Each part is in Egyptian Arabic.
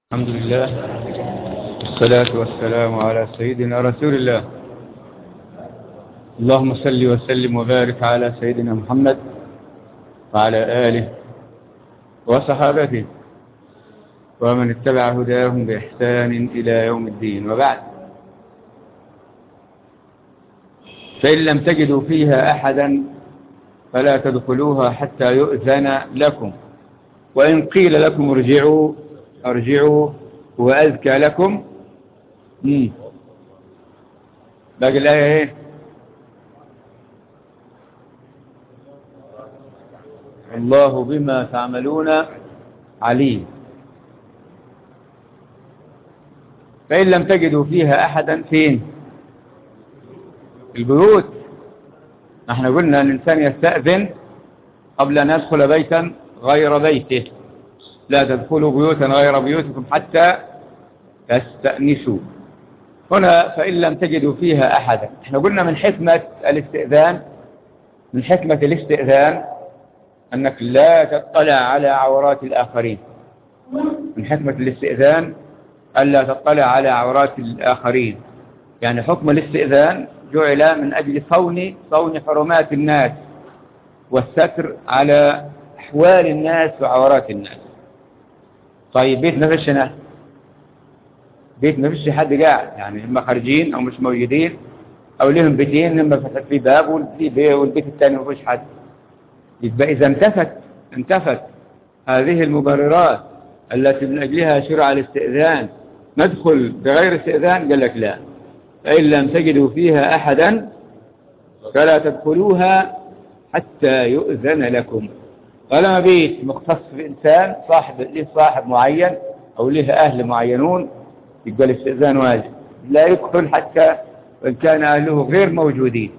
الحمد لله والصلاة والسلام على سيدنا رسول الله اللهم صل وسلم وبارك على سيدنا محمد وعلى آله وصحابته ومن اتبع هداهم بإحسان إلى يوم الدين وبعد فإن لم تجدوا فيها أحدا فلا تدخلوها حتى يؤذن لكم وإن قيل لكم ارجعوا ارجعوا وأزكى لكم مم. باقي الآية ايه الله بما تعملون عليم فإن لم تجدوا فيها أحدا فين البيوت نحن قلنا أن الإنسان يستأذن قبل أن يدخل بيتا غير بيته لا تدخلوا بيوتا غير بيوتكم حتى تستأنسوا هنا فإن لم تجدوا فيها أحدا احنا قلنا من حكمة الاستئذان من حكمة الاستئذان أنك لا تطلع على عورات الآخرين من حكمة الاستئذان ألا تطلع على عورات الآخرين يعني حكم الاستئذان جعل من أجل صون صون حرمات الناس والستر على أحوال الناس وعورات الناس طيب بيت ما فيش ناس بيت ما فيش حد قاعد يعني هم خارجين أو مش موجودين أو لهم بيتين هم فتح في باب والبيت الثاني ما فيش حد يبقى إذا انتفت انتفت هذه المبررات التي من أجلها شرع الاستئذان ندخل بغير استئذان قال لك لا فإن لم تجدوا فيها أحدا فلا تدخلوها حتى يؤذن لكم طالما بيت مختص بإنسان صاحب له صاحب معين أو له أهل معينون يبقى الاستئذان واجب لا يدخل حتى وإن كان أهله غير موجودين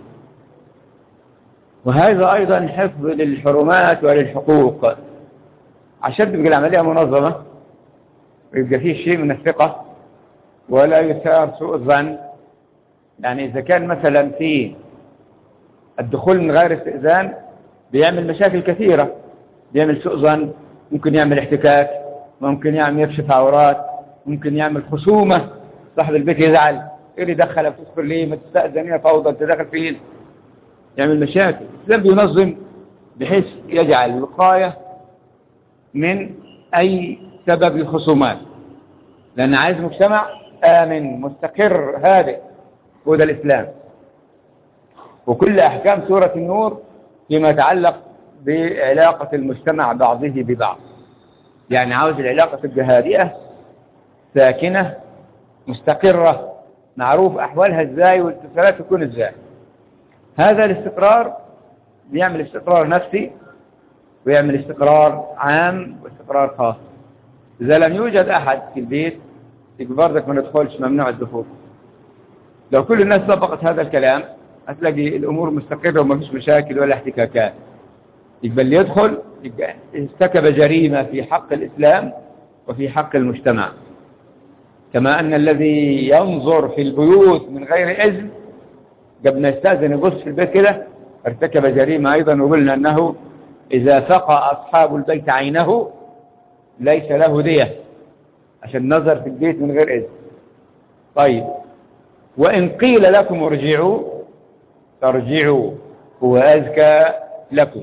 وهذا أيضا حفظ للحرمات وللحقوق عشان تبقى العملية منظمة ويبقى فيه شيء من الثقة ولا يثار سوء الظن يعني إذا كان مثلا في الدخول من غير استئذان بيعمل مشاكل كثيرة بيعمل سوء ظن ممكن يعمل احتكاك ممكن يعمل يكشف عورات ممكن يعمل خصومة صاحب البيت يزعل ايه اللي دخلك تدخل ليه ما تستأذن هنا فوضى انت داخل فين يعمل مشاكل الإسلام بينظم بحيث يجعل وقاية من أي سبب الخصومات لأن عايز مجتمع آمن مستقر هادئ هو ده الإسلام وكل أحكام سورة النور فيما يتعلق بعلاقة المجتمع بعضه ببعض يعني عاوز العلاقة تبقى هادئة ساكنة مستقرة معروف أحوالها ازاي والاتصالات تكون ازاي هذا الاستقرار بيعمل استقرار نفسي ويعمل استقرار عام واستقرار خاص إذا لم يوجد أحد في البيت يبقى برضك ما ندخلش ممنوع الدخول لو كل الناس طبقت هذا الكلام هتلاقي الأمور مستقرة وما فيش مشاكل ولا احتكاكات يبقى اللي يدخل يبقى ارتكب جريمة في حق الإسلام وفي حق المجتمع كما أن الذي ينظر في البيوت من غير إذن قبل ما يستأذن يبص في البيت كده ارتكب جريمة أيضا وقلنا أنه إذا سقى أصحاب البيت عينه ليس له دية عشان نظر في البيت من غير إذن طيب وإن قيل لكم ارجعوا فارجعوا هو أزكى لكم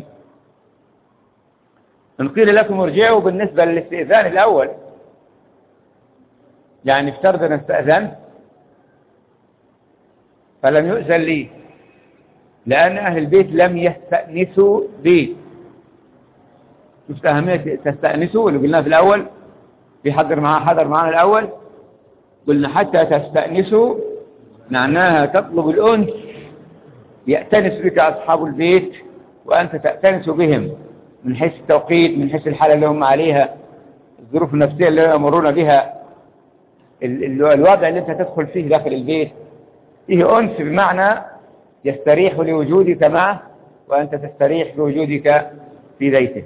إن قيل لكم ارجعوا بالنسبة للاستئذان الأول يعني افترض أن استأذنت فلم يؤذن لي لأن أهل البيت لم يستأنسوا بي شفت أهمية تستأنسوا اللي قلناه في الأول في حضر معاه حضر معانا الأول قلنا حتى تستأنسوا معناها تطلب الأنس يأتنس بك أصحاب البيت وأنت تأتنس بهم من حيث التوقيت من حيث الحالة اللي هم عليها الظروف النفسية اللي يمرون بها الوضع اللي انت تدخل فيه داخل البيت فيه أنس بمعنى يستريح لوجودك معه وأنت تستريح لوجودك في بيته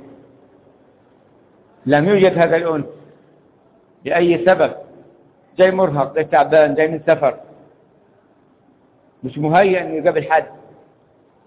لم يوجد هذا الأنس لأي سبب جاي مرهق جاي تعبان جاي من سفر مش مهيئ أن يقابل حد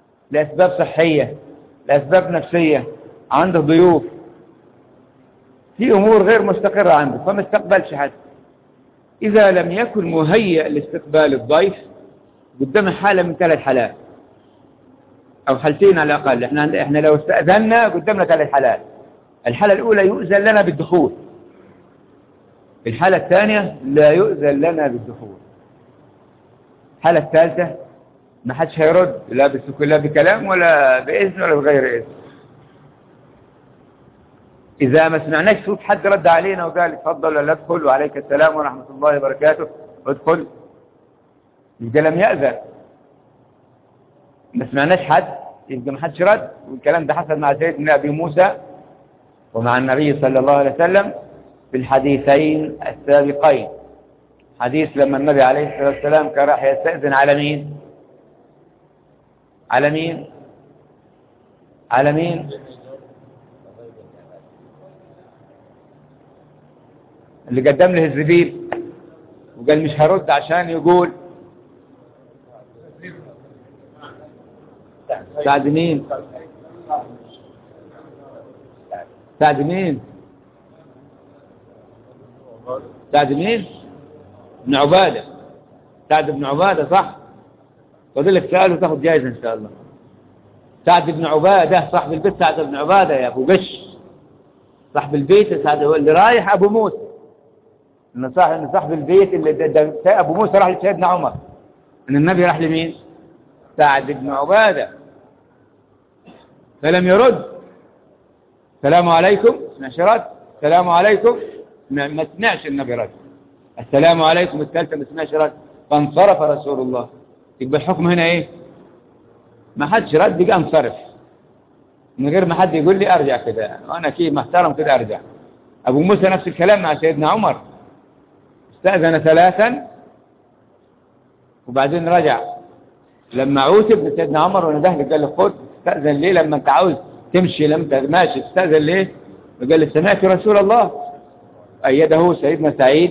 لأسباب صحية لأسباب نفسية عنده ضيوف في أمور غير مستقرة عنده فما استقبلش حد إذا لم يكن مهيئ لاستقبال الضيف قدامه حالة من ثلاث حالات أو حالتين على الأقل إحنا, إحنا لو استأذنا قدامنا ثلاث حالات الحالة الأولى يؤذن لنا بالدخول الحالة الثانية لا يؤذن لنا بالدخول الحالة الثالثة ما حدش هيرد لا بالسكون لا بكلام ولا بإذن ولا بغير إذن إذا ما سمعناش صوت حد رد علينا وقال اتفضل ولا ادخل وعليك السلام ورحمة الله وبركاته ادخل يبقى لم يأذن ما سمعناش حد يبقى ما حدش رد والكلام ده حصل مع سيدنا أبي موسى ومع النبي صلى الله عليه وسلم في الحديثين السابقين حديث لما النبي عليه الصلاة والسلام كان راح يستأذن على مين على مين على مين اللي قدم له الزبيب وقال مش هرد عشان يقول سعد مين سعد مين سعد مين ابن عبادة سعد بن عبادة صح فضلك سؤال وتاخد جائزة ان شاء الله سعد بن عبادة صاحب البيت سعد بن عبادة يا ابو قش صاحب البيت سعد هو اللي رايح ابو موسى ان صاحب ان صاحب البيت اللي ده ده ابو موسى راح لسيدنا عمر ان النبي راح لمين سعد بن عبادة فلم يرد السلام عليكم سمعش رد السلام عليكم ما سمعش النبي رد السلام عليكم الثالثة ما سمعش رد فانصرف رسول الله يبقى الحكم هنا ايه ما حدش رد يبقى انصرف من غير ما حد يقول لي ارجع كده انا كي محترم كده ارجع ابو موسى نفس الكلام مع سيدنا عمر استأذن ثلاثا وبعدين رجع لما عوتب سيدنا عمر ونداه قال له خد استأذن ليه لما انت عاوز تمشي لما انت ماشي استأذن ليه قال له سمعت رسول الله أيده سيدنا سعيد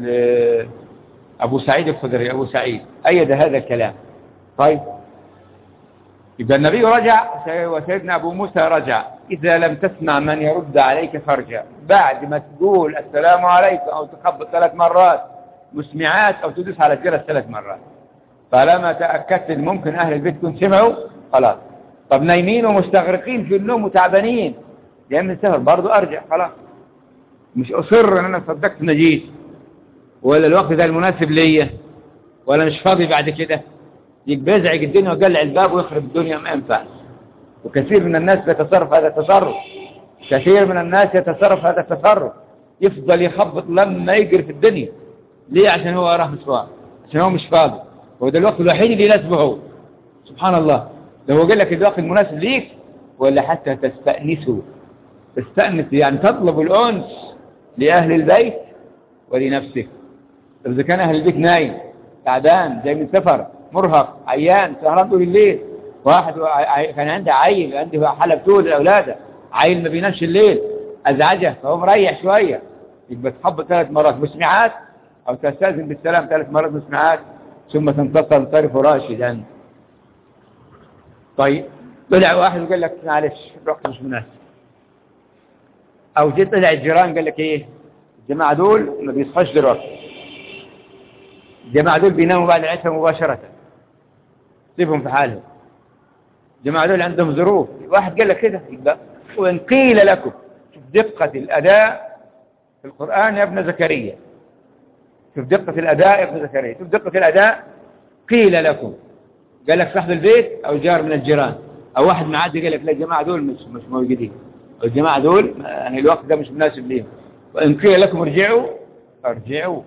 أبو سعيد الخدري أبو سعيد أيد هذا الكلام طيب يبقى النبي رجع وسيدنا أبو موسى رجع إذا لم تسمع من يرد عليك فارجع بعد ما تقول السلام عليكم أو تخبط ثلاث مرات مسمعات أو تدوس على الجرس ثلاث مرات طالما تأكدت إن ممكن أهل البيت يكون سمعوا خلاص طب نايمين ومستغرقين في النوم وتعبانين يا من السهر برضو أرجع خلاص مش أصر أن أنا صدقت نجيت ولا الوقت ده المناسب ليا ولا مش فاضي بعد كده يبقى يزعج الدنيا ويقلع الباب ويخرب الدنيا ما ينفعش وكثير من الناس يتصرف هذا التصرف كثير من الناس يتصرف هذا التصرف يفضل يخبط لما يجري في الدنيا ليه عشان هو راح مشوار عشان هو مش فاضي وده الوقت الوحيد اللي يناسبه هو سبحان الله لو هو قال لك الوقت المناسب ليك ولا حتى تستأنسه تستأنس يعني تطلب الأنس لأهل البيت ولنفسك إذا كان أهل البيت نايم تعبان جاي من سفر مرهق عيان سهران طول الليل واحد كان عنده عيل عنده حالة بتول الأولاد عيل ما بينامش الليل أزعجه فهو مريح شوية يبقى تخبط ثلاث مرات مسمعات أو تستاذن بالسلام ثلاث مرات مسمعات ثم تنتصر طرف راشدا طيب طلع واحد وقال لك معلش الوقت مش مناسب او جيت طلع الجيران قال لك ايه الجماعه دول ما بيصحوش دلوقتي الجماعه دول بيناموا بعد العشاء مباشره سيبهم في حالهم الجماعه دول عندهم ظروف واحد قال لك كده يبقى وان قيل لكم شوف دقه الاداء في القران يا ابن زكريا شوف دقه الاداء يا ابن زكريا شوف دقه الاداء قيل لكم قال لك صاحب البيت او جار من الجيران او واحد معدي قال لك لا الجماعه دول مش مش موجودين الجماعة دول يعني الوقت ده مش مناسب ليهم وإن قيل لكم ارجعوا ارجعوا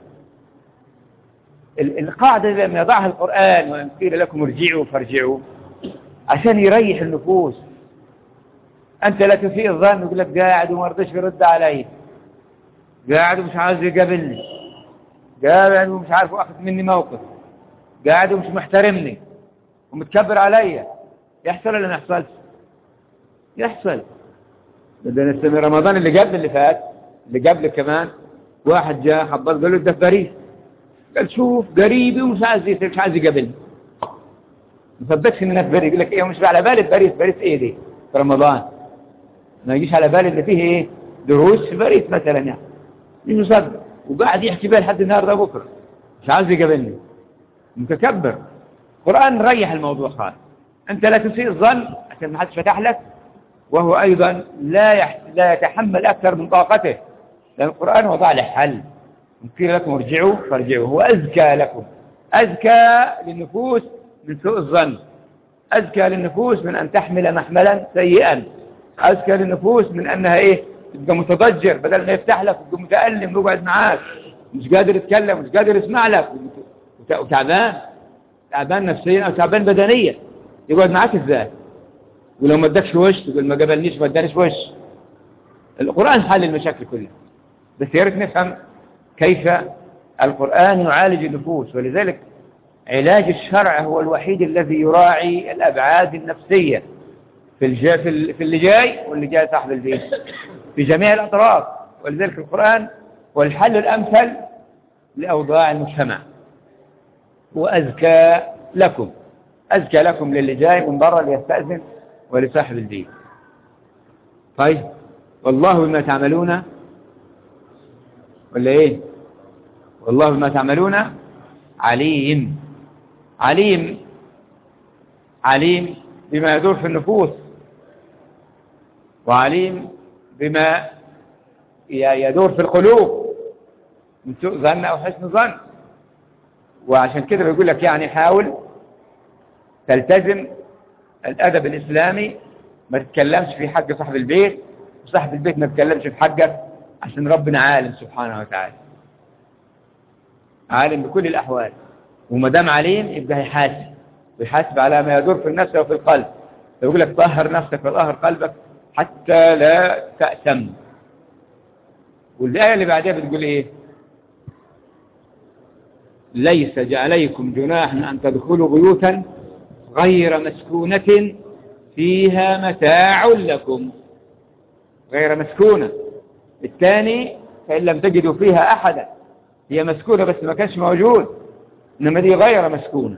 القاعدة لما يضعها القرآن وإن قيل لكم ارجعوا فارجعوا عشان يريح النفوس أنت لا تسيء الظن يقول لك قاعد وما رضيش يرد علي قاعد ومش عاوز يقابلني قاعد ومش عارف أخذ مني موقف قاعد ومش محترمني ومتكبر عليا يحصل ولا ما يحصلش يحصل ده نستمر رمضان اللي قبل اللي فات اللي قبل كمان واحد جاء حضر قال له ده في باريس قال شوف قريبي ومش عايز مش عايز يقابلني ما صدقش ان الناس باريس يقول لك ايه مش على بالي باريس باريس ايه دي في رمضان ما يجيش على بالي اللي فيه ايه دروس في باريس مثلا يعني مش مصدق وقاعد يحكي بها لحد النهارده بكره مش عاوز يقابلني متكبر القرآن ريح الموضوع خالص أنت لا تسيء الظن عشان ما حدش فتح لك وهو أيضا لا يح... لا يتحمل أكثر من طاقته لأن القرآن وضع له حل ممكن لكم ارجعوا فارجعوا هو أزكى لكم أزكى للنفوس من سوء الظن أزكى للنفوس من أن تحمل محملا سيئا أزكى للنفوس من أنها إيه تبقى متضجر بدل ما يفتح لك وتبقى متألم ويقعد معاك مش قادر يتكلم مش قادر يسمع لك وتعبان تعبان نفسيا أو تعبان بدنيا يقعد معاك إزاي ولو ما ادكش وش تقول ما قبلنيش ما ادانيش وش القرآن حل المشاكل كلها بس يا ريت نفهم كيف القرآن يعالج النفوس ولذلك علاج الشرع هو الوحيد الذي يراعي الأبعاد النفسية في الجا في, في اللي جاي واللي جاي صاحب البيت في جميع الأطراف ولذلك القرآن هو الحل الأمثل لأوضاع المجتمع وأزكى لكم أزكى لكم للي جاي من برا ليستأذن ولصاحب البيت طيب والله بما تعملون ولا ايه والله بما تعملون عليم عليم عليم بما يدور في النفوس وعليم بما يدور في القلوب من سوء ظن أو حسن ظن وعشان كده بيقول لك يعني حاول تلتزم الأدب الإسلامي ما تتكلمش في حق صاحب البيت وصاحب البيت ما تتكلمش في حقك عشان ربنا عالم سبحانه وتعالى عالم بكل الأحوال وما دام عليم يبقى هيحاسب ويحاسب على ما يدور في النفس وفي القلب يقول لك طهر نفسك وطهر قلبك حتى لا تأتم والآية اللي بعدها بتقول إيه ليس عليكم جناح أن تدخلوا بيوتا غير مسكونة فيها متاع لكم غير مسكونة الثاني فإن لم تجدوا فيها أحدا هي مسكونة بس ما كانش موجود إنما دي غير مسكونة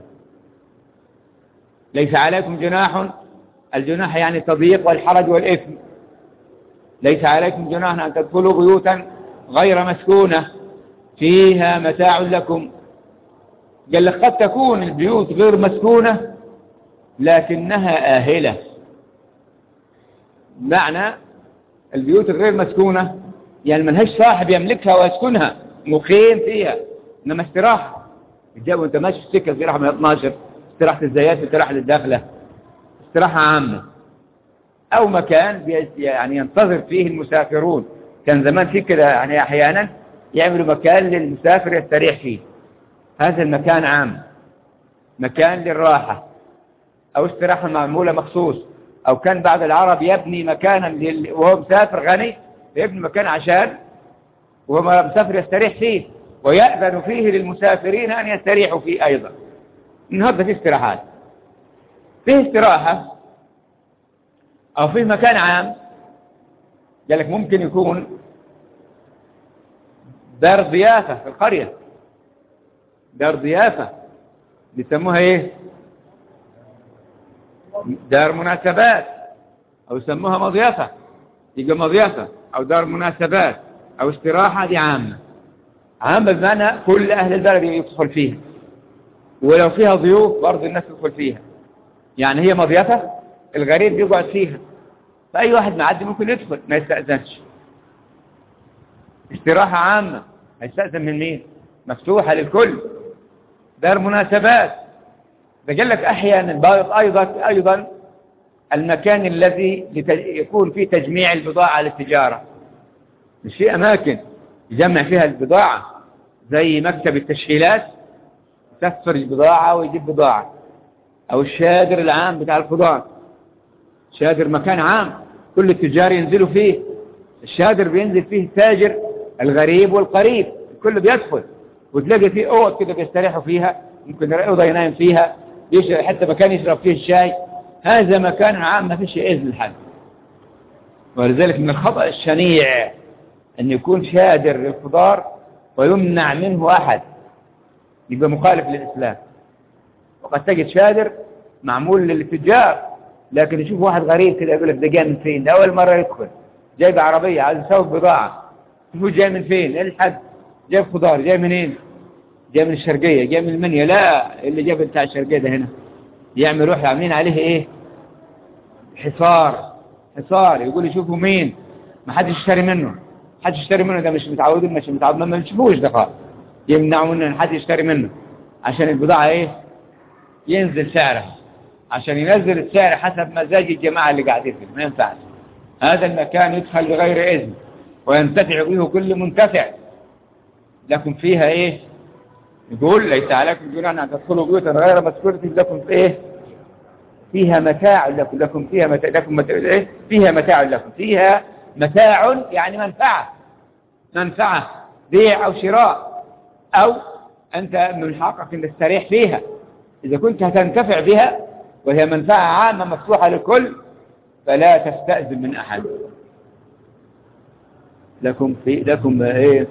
ليس عليكم جناح الجناح يعني التضييق والحرج والإثم ليس عليكم جناح أن تدخلوا بيوتا غير مسكونة فيها متاع لكم قال لك قد تكون البيوت غير مسكونة لكنها آهلة معنى البيوت الغير مسكونة يعني ملهاش صاحب يملكها ويسكنها مقيم فيها إنما استراحة الجو انت ماشي في السكة استراحة من 12 استراحة الزيات استراحة للداخلة استراحة عامة أو مكان يعني ينتظر فيه المسافرون كان زمان في كده يعني أحيانا يعملوا مكان للمسافر يستريح فيه هذا المكان عام مكان للراحة أو استراحة معمولة مخصوص أو كان بعض العرب يبني مكانا لل... وهو مسافر غني يبني مكان عشان وهو مسافر يستريح فيه ويأذن فيه للمسافرين أن يستريحوا فيه أيضا النهاردة في استراحات فيه استراحة أو فيه مكان عام قال لك ممكن يكون دار ضيافة في القرية دار ضيافة بيسموها ايه دار مناسبات او يسموها مضيافة يبقى مضيافة او دار مناسبات او استراحة دي عامة عامة بمعنى كل اهل البلد يدخل فيها ولو فيها ضيوف برضه الناس تدخل فيها يعني هي مضيافة الغريب يقعد فيها فأي واحد معدي ممكن يدخل ما يستأذنش استراحة عامة هيستأذن من مين مفتوحة للكل دار مناسبات بقول لك أحيانا أيضا أيضا المكان الذي يكون فيه تجميع البضاعة للتجارة مش في أماكن يجمع فيها البضاعة زي مكتب التشغيلات يسفر البضاعة ويجيب بضاعة أو الشادر العام بتاع الخضار شادر مكان عام كل التجار ينزلوا فيه الشادر بينزل فيه التاجر الغريب والقريب الكل بيدخل وتلاقي فيه اوض كده بيستريحوا فيها ممكن اوضه ينام فيها يشرب حتى مكان يشرب فيه الشاي هذا مكان عام ما فيش اذن لحد ولذلك من الخطأ الشنيع أن يكون شادر للخضار ويمنع منه أحد يبقى مخالف للإسلام وقد تجد شادر معمول للتجار لكن يشوف واحد غريب كده يقول لك ده جاي من فين ده أول مرة يدخل جايب عربية عايز يسوق بضاعة شوفوا جاي من فين ايه الحد جايب خضار جاي منين جاي من الشرقية جاي من المنيا لا اللي جاب بتاع الشرقية ده هنا يعمل يروح عاملين عليه ايه حصار حصار يقول يشوفوا مين ما حدش يشتري منه ما حدش يشتري منه ده مش متعودين مش متعود ما بنشوفوش ده خالص يمنعوا منه ان حد يشتري منه عشان البضاعة ايه ينزل سعرها عشان ينزل السعر حسب مزاج الجماعة اللي قاعدين فيه ما ينفعش هذا المكان يدخل بغير إذن وينتفع به كل منتفع لكم فيها ايه يقول ليس عليكم جناح ان تدخلوا بيوتا غير مسكونة لكم في ايه فيها متاع لكم لكم فيها متاع لكم متاع إيه؟ فيها متاع لكم فيها متاع يعني منفعة منفعة بيع أو شراء أو أنت من حقك أن تستريح فيها إذا كنت هتنتفع بها وهي منفعة عامة مفتوحة للكل فلا تستأذن من أحد لكم في لكم إيه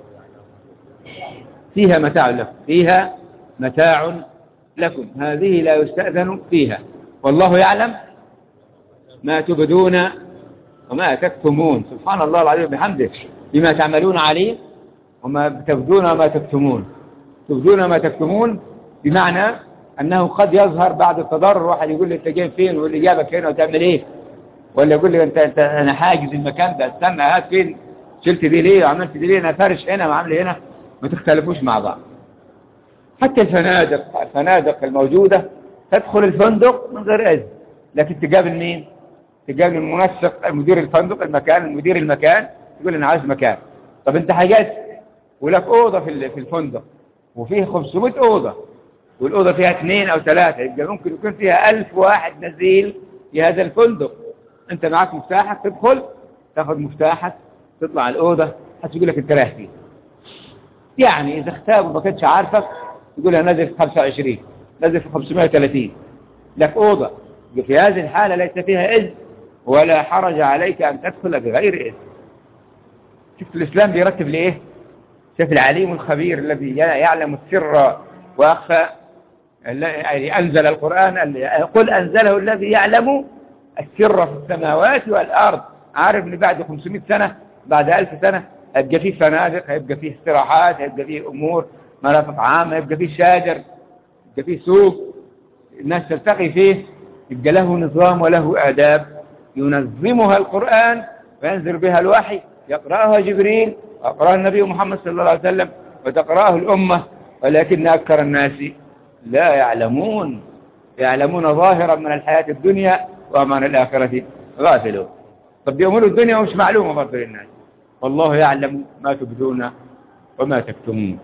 فيها متاع لكم فيها متاع لكم هذه لا يستأذن فيها والله يعلم ما تبدون وما تكتمون سبحان الله العظيم بحمده بما تعملون عليه وما تبدون وما تكتمون تبدون ما تكتمون بمعنى أنه قد يظهر بعد التضرر واحد يقول لي أنت جاي فين واللي جابك هنا وتعمل إيه ولا يقول لي أنت, أنت أنا حاجز المكان ده استنى هات فين شلت دي ليه وعملت دي ليه أنا فارش هنا وعامل هنا ما تختلفوش مع بعض حتى الفنادق الفنادق الموجودة تدخل الفندق من غير إذن لكن تقابل مين تقابل المنسق مدير الفندق المكان المدير المكان تقول أنا عايز مكان طب أنت حجزت ولك أوضة في في الفندق وفيه 500 أوضة والأوضة فيها اثنين أو ثلاثة يبقى ممكن يكون فيها ألف واحد نزيل في هذا الفندق أنت معك مفتاحك تدخل تاخذ مفتاحك تطلع الأوضة هتقول لك أنت رايح فين يعني إذا اختار ما كانش عارفك يقول أنا نازل في 25 نازل في 530 لك أوضة في هذه الحالة ليس فيها إذن ولا حرج عليك أن تدخل بغير إذن شفت الإسلام بيرتب لإيه شوف العليم الخبير الذي يعلم السر وأخفى يعني أنزل القرآن قل أنزله الذي يعلم السر في السماوات والأرض عارف ان بعد 500 سنة بعد 1000 سنة هيبقى فيه فنادق هيبقى فيه استراحات هيبقى فيه أمور مرافق عامة هيبقى فيه شاجر يبقى فيه سوق الناس تلتقي فيه يبقى له نظام وله آداب ينظمها القرآن وينزل بها الوحي يقرأها جبريل ويقرأها النبي محمد صلى الله عليه وسلم وتقرأه الأمة ولكن أكثر الناس لا يعلمون يعلمون ظاهرا من الحياة الدنيا ومن الآخرة غافلون طب دي أمور الدنيا مش معلومة برضه للناس والله يعلم ما تبدون وما تكتمون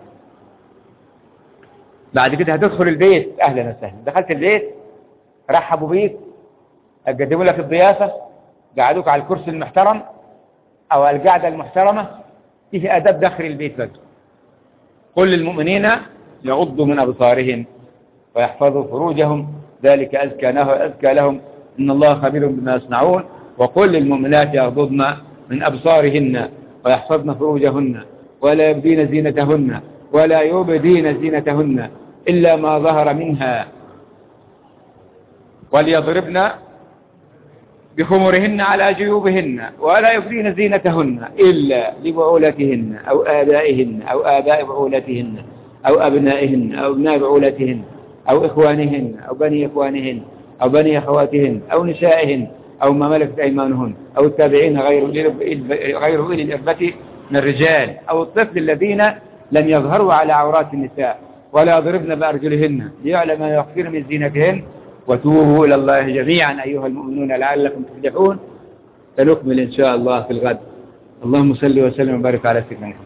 بعد كده هتدخل البيت أهلا وسهلا دخلت البيت رحبوا بيك قدموا لك الضيافة قعدوك على الكرسي المحترم أو القعدة المحترمة فيه أدب داخل البيت بس قل للمؤمنين يغضوا من أبصارهم ويحفظوا فروجهم ذلك أزكى, له أزكى لهم إن الله خبير بما يصنعون وقل للمؤمنات يغضضن من أبصارهن ويحفظن فروجهن ولا يبدين زينتهن ولا يبدين زينتهن إلا ما ظهر منها وليضربن بخمرهن على جيوبهن ولا يبدين زينتهن إلا لبعولتهن أو آبائهن أو آباء بعولتهن أو أبنائهن أو ابناء بعولتهن أو إخوانهن أو بني إخوانهن أو بني أخواتهن أو نسائهن أو ما ملكت أيمانهن أو التابعين غير غير أولي الإربة من الرجال أو الطفل الذين لم يظهروا على عورات النساء ولا يضربن بأرجلهن ليعلم ما يخفين من زينتهن وتوبوا إلى الله جميعا أيها المؤمنون لعلكم تفلحون سنكمل إن شاء الله في الغد اللهم صل وسلم وبارك على سيدنا محمد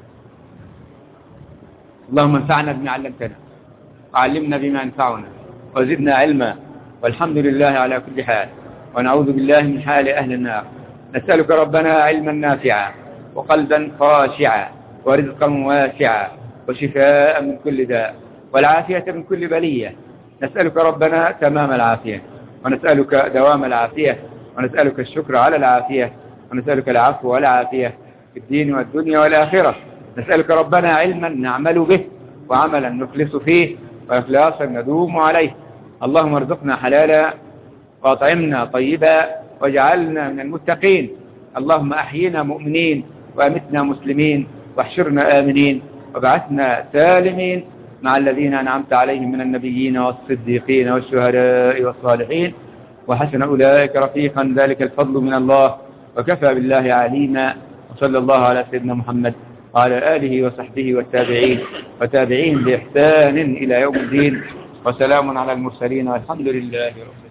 اللهم انفعنا بما علمتنا وعلمنا بما ينفعنا وزدنا علما والحمد لله على كل حال ونعوذ بالله من حال أهل النار نسألك ربنا علما نافعا وقلبا خاشعا ورزقا واسعا وشفاء من كل داء والعافية من كل بلية نسألك ربنا تمام العافية ونسألك دوام العافية ونسألك الشكر على العافية ونسألك العفو والعافية في الدين والدنيا والآخرة نسألك ربنا علما نعمل به وعملا نخلص فيه وإخلاصا ندوم عليه اللهم ارزقنا حلالا واطعمنا طيبا واجعلنا من المتقين اللهم أحينا مؤمنين وأمتنا مسلمين واحشرنا آمنين وابعثنا سالمين مع الذين أنعمت عليهم من النبيين والصديقين والشهداء والصالحين وحسن أولئك رفيقا ذلك الفضل من الله وكفى بالله عليما وصلى الله على سيدنا محمد وعلى آله وصحبه والتابعين وتابعين بإحسان إلى يوم الدين وسلام على المرسلين والحمد لله رب